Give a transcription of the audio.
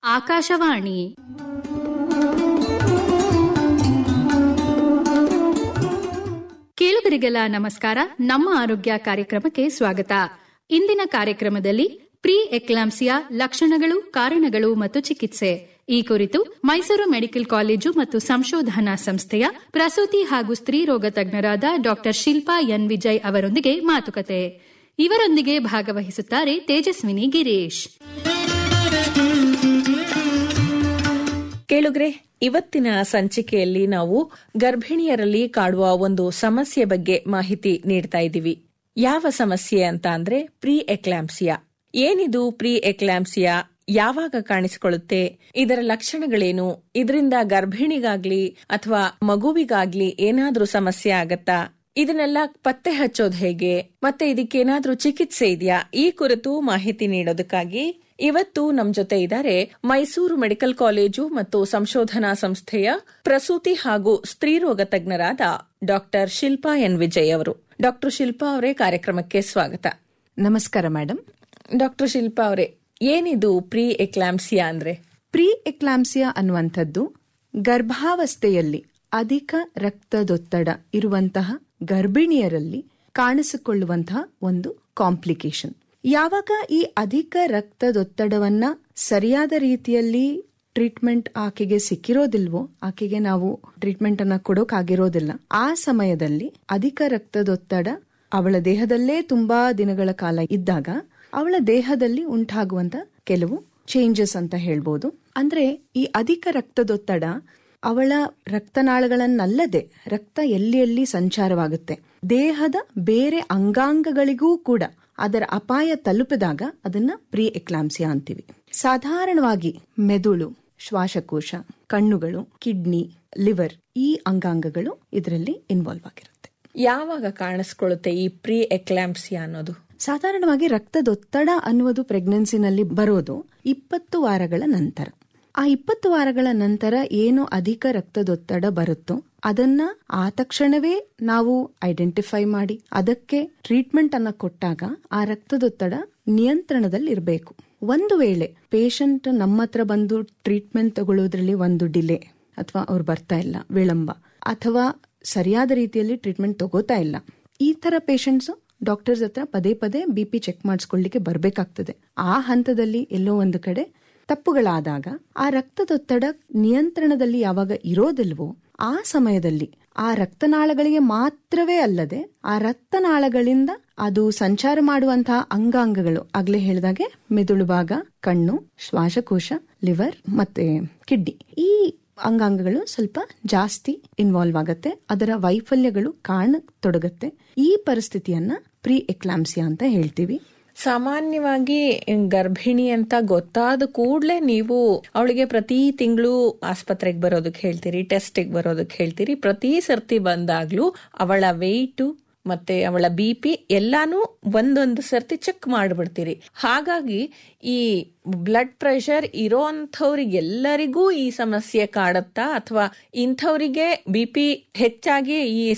ಆಕಾಶವಾಣಿ ಕೇಳುಗರಿಗೆಲ್ಲ ನಮಸ್ಕಾರ ನಮ್ಮ ಆರೋಗ್ಯ ಕಾರ್ಯಕ್ರಮಕ್ಕೆ ಸ್ವಾಗತ ಇಂದಿನ ಕಾರ್ಯಕ್ರಮದಲ್ಲಿ ಪ್ರೀ ಎಕ್ಲಾಂಸಿಯಾ ಲಕ್ಷಣಗಳು ಕಾರಣಗಳು ಮತ್ತು ಚಿಕಿತ್ಸೆ ಈ ಕುರಿತು ಮೈಸೂರು ಮೆಡಿಕಲ್ ಕಾಲೇಜು ಮತ್ತು ಸಂಶೋಧನಾ ಸಂಸ್ಥೆಯ ಪ್ರಸೂತಿ ಹಾಗೂ ಸ್ತ್ರೀ ರೋಗ ತಜ್ಞರಾದ ಡಾಕ್ಟರ್ ಶಿಲ್ಪಾ ಎನ್ ವಿಜಯ್ ಅವರೊಂದಿಗೆ ಮಾತುಕತೆ ಇವರೊಂದಿಗೆ ಭಾಗವಹಿಸುತ್ತಾರೆ ತೇಜಸ್ವಿನಿ ಗಿರೀಶ್ ಕೇಳುಗ್ರೆ ಇವತ್ತಿನ ಸಂಚಿಕೆಯಲ್ಲಿ ನಾವು ಗರ್ಭಿಣಿಯರಲ್ಲಿ ಕಾಡುವ ಒಂದು ಸಮಸ್ಯೆ ಬಗ್ಗೆ ಮಾಹಿತಿ ನೀಡ್ತಾ ಇದ್ದೀವಿ ಯಾವ ಸಮಸ್ಯೆ ಅಂತ ಅಂದ್ರೆ ಪ್ರೀ ಎಕ್ಲಾಂಪ್ಸಿಯಾ ಏನಿದು ಪ್ರೀ ಎಕ್ಲಾಂಪ್ಸಿಯಾ ಯಾವಾಗ ಕಾಣಿಸಿಕೊಳ್ಳುತ್ತೆ ಇದರ ಲಕ್ಷಣಗಳೇನು ಇದರಿಂದ ಗರ್ಭಿಣಿಗಾಗ್ಲಿ ಅಥವಾ ಮಗುವಿಗಾಗ್ಲಿ ಏನಾದ್ರೂ ಸಮಸ್ಯೆ ಆಗತ್ತಾ ಇದನ್ನೆಲ್ಲ ಪತ್ತೆ ಹಚ್ಚೋದು ಹೇಗೆ ಮತ್ತೆ ಇದಕ್ಕೇನಾದ್ರೂ ಚಿಕಿತ್ಸೆ ಇದೆಯಾ ಈ ಕುರಿತು ಮಾಹಿತಿ ನೀಡೋದಕ್ಕಾಗಿ ಇವತ್ತು ನಮ್ ಜೊತೆ ಇದ್ದಾರೆ ಮೈಸೂರು ಮೆಡಿಕಲ್ ಕಾಲೇಜು ಮತ್ತು ಸಂಶೋಧನಾ ಸಂಸ್ಥೆಯ ಪ್ರಸೂತಿ ಹಾಗೂ ಸ್ತ್ರೀರೋಗ ತಜ್ಞರಾದ ಡಾಕ್ಟರ್ ಶಿಲ್ಪಾ ಎನ್ ವಿಜಯ್ ಅವರು ಡಾಕ್ಟರ್ ಶಿಲ್ಪಾ ಅವರೇ ಕಾರ್ಯಕ್ರಮಕ್ಕೆ ಸ್ವಾಗತ ನಮಸ್ಕಾರ ಮೇಡಮ್ ಡಾಕ್ಟರ್ ಶಿಲ್ಪಾ ಅವರೇ ಏನಿದು ಪ್ರೀ ಎಕ್ಲಾಂಪ್ಸಿಯಾ ಅಂದ್ರೆ ಪ್ರೀ ಎಕ್ಲಾಂಸಿಯಾ ಅನ್ನುವಂಥದ್ದು ಗರ್ಭಾವಸ್ಥೆಯಲ್ಲಿ ಅಧಿಕ ರಕ್ತದೊತ್ತಡ ಇರುವಂತಹ ಗರ್ಭಿಣಿಯರಲ್ಲಿ ಕಾಣಿಸಿಕೊಳ್ಳುವಂತಹ ಒಂದು ಕಾಂಪ್ಲಿಕೇಶನ್ ಯಾವಾಗ ಈ ಅಧಿಕ ರಕ್ತದೊತ್ತಡವನ್ನ ಸರಿಯಾದ ರೀತಿಯಲ್ಲಿ ಟ್ರೀಟ್ಮೆಂಟ್ ಆಕೆಗೆ ಸಿಕ್ಕಿರೋದಿಲ್ವೋ ಆಕೆಗೆ ನಾವು ಟ್ರೀಟ್ಮೆಂಟ್ ಅನ್ನ ಕೊಡೋಕಾಗಿರೋದಿಲ್ಲ ಆ ಸಮಯದಲ್ಲಿ ಅಧಿಕ ರಕ್ತದೊತ್ತಡ ಅವಳ ದೇಹದಲ್ಲೇ ತುಂಬಾ ದಿನಗಳ ಕಾಲ ಇದ್ದಾಗ ಅವಳ ದೇಹದಲ್ಲಿ ಉಂಟಾಗುವಂತ ಕೆಲವು ಚೇಂಜಸ್ ಅಂತ ಹೇಳ್ಬೋದು ಅಂದ್ರೆ ಈ ಅಧಿಕ ರಕ್ತದೊತ್ತಡ ಅವಳ ರಕ್ತನಾಳಗಳನ್ನಲ್ಲದೆ ರಕ್ತ ಎಲ್ಲಿ ಎಲ್ಲಿ ಸಂಚಾರವಾಗುತ್ತೆ ದೇಹದ ಬೇರೆ ಅಂಗಾಂಗಗಳಿಗೂ ಕೂಡ ಅದರ ಅಪಾಯ ತಲುಪಿದಾಗ ಅದನ್ನ ಪ್ರೀ ಎಕ್ಲಾಂಸಿಯಾ ಅಂತೀವಿ ಸಾಧಾರಣವಾಗಿ ಮೆದುಳು ಶ್ವಾಸಕೋಶ ಕಣ್ಣುಗಳು ಕಿಡ್ನಿ ಲಿವರ್ ಈ ಅಂಗಾಂಗಗಳು ಇದರಲ್ಲಿ ಇನ್ವಾಲ್ವ್ ಆಗಿರುತ್ತೆ ಯಾವಾಗ ಕಾಣಿಸ್ಕೊಳ್ಳುತ್ತೆ ಈ ಪ್ರೀ ಎಕ್ಲಾಂಪ್ಸಿಯಾ ಅನ್ನೋದು ಸಾಧಾರಣವಾಗಿ ರಕ್ತದೊತ್ತಡ ಅನ್ನುವುದು ಪ್ರೆಗ್ನೆನ್ಸಿನಲ್ಲಿ ಬರೋದು ಇಪ್ಪತ್ತು ವಾರಗಳ ನಂತರ ಆ ಇಪ್ಪತ್ತು ವಾರಗಳ ನಂತರ ಏನು ಅಧಿಕ ರಕ್ತದೊತ್ತಡ ಬರುತ್ತೋ ಅದನ್ನ ಆ ತಕ್ಷಣವೇ ನಾವು ಐಡೆಂಟಿಫೈ ಮಾಡಿ ಅದಕ್ಕೆ ಟ್ರೀಟ್ಮೆಂಟ್ ಅನ್ನ ಕೊಟ್ಟಾಗ ಆ ರಕ್ತದೊತ್ತಡ ನಿಯಂತ್ರಣದಲ್ಲಿ ಇರಬೇಕು ಒಂದು ವೇಳೆ ಪೇಷಂಟ್ ನಮ್ಮ ಹತ್ರ ಬಂದು ಟ್ರೀಟ್ಮೆಂಟ್ ತಗೊಳ್ಳೋದ್ರಲ್ಲಿ ಒಂದು ಡಿಲೇ ಅಥವಾ ಅವ್ರು ಬರ್ತಾ ಇಲ್ಲ ವಿಳಂಬ ಅಥವಾ ಸರಿಯಾದ ರೀತಿಯಲ್ಲಿ ಟ್ರೀಟ್ಮೆಂಟ್ ತಗೋತಾ ಇಲ್ಲ ಈ ತರ ಪೇಷಂಟ್ಸ್ ಡಾಕ್ಟರ್ಸ್ ಹತ್ರ ಪದೇ ಪದೇ ಬಿ ಪಿ ಚೆಕ್ ಮಾಡಿಸ್ಕೊಳ್ಳಿಕ್ಕೆ ಬರಬೇಕಾಗ್ತದೆ ಆ ಹಂತದಲ್ಲಿ ಎಲ್ಲೋ ಒಂದು ಕಡೆ ತಪ್ಪುಗಳಾದಾಗ ಆ ರಕ್ತದೊತ್ತಡ ನಿಯಂತ್ರಣದಲ್ಲಿ ಯಾವಾಗ ಇರೋದಿಲ್ವೋ ಆ ಸಮಯದಲ್ಲಿ ಆ ರಕ್ತನಾಳಗಳಿಗೆ ಮಾತ್ರವೇ ಅಲ್ಲದೆ ಆ ರಕ್ತನಾಳಗಳಿಂದ ಅದು ಸಂಚಾರ ಮಾಡುವಂತಹ ಅಂಗಾಂಗಗಳು ಆಗ್ಲೇ ಹೇಳಿದಾಗೆ ಮೆದುಳು ಭಾಗ ಕಣ್ಣು ಶ್ವಾಸಕೋಶ ಲಿವರ್ ಮತ್ತೆ ಕಿಡ್ನಿ ಈ ಅಂಗಾಂಗಗಳು ಸ್ವಲ್ಪ ಜಾಸ್ತಿ ಇನ್ವಾಲ್ವ್ ಆಗತ್ತೆ ಅದರ ವೈಫಲ್ಯಗಳು ಕಾಣತೊಡಗತ್ತೆ ಈ ಪರಿಸ್ಥಿತಿಯನ್ನ ಪ್ರೀ ಎಕ್ಲಾಂಸಿಯಾ ಅಂತ ಹೇಳ್ತೀವಿ ಸಾಮಾನ್ಯವಾಗಿ ಗರ್ಭಿಣಿ ಅಂತ ಗೊತ್ತಾದ ಕೂಡ್ಲೆ ನೀವು ಅವಳಿಗೆ ಪ್ರತಿ ತಿಂಗಳು ಆಸ್ಪತ್ರೆಗೆ ಬರೋದಕ್ಕೆ ಹೇಳ್ತೀರಿ ಟೆಸ್ಟಿಗೆ ಬರೋದಕ್ಕೆ ಹೇಳ್ತೀರಿ ಪ್ರತಿ ಸರ್ತಿ ಬಂದಾಗ್ಲೂ ಅವಳ ವೆಯ್ಟು ಮತ್ತೆ ಅವಳ ಬಿ ಪಿ ಎಲ್ಲಾನು ಒಂದೊಂದು ಸರ್ತಿ ಚೆಕ್ ಮಾಡಿಬಿಡ್ತೀರಿ ಹಾಗಾಗಿ ಈ ಬ್ಲಡ್ ಪ್ರೆಷರ್ ಇರೋ ಎಲ್ಲರಿಗೂ ಈ ಸಮಸ್ಯೆ ಕಾಡತ್ತಾ ಅಥವಾ ಇಂಥವರಿಗೆ ಬಿ ಪಿ ಹೆಚ್ಚಾಗಿ ಈ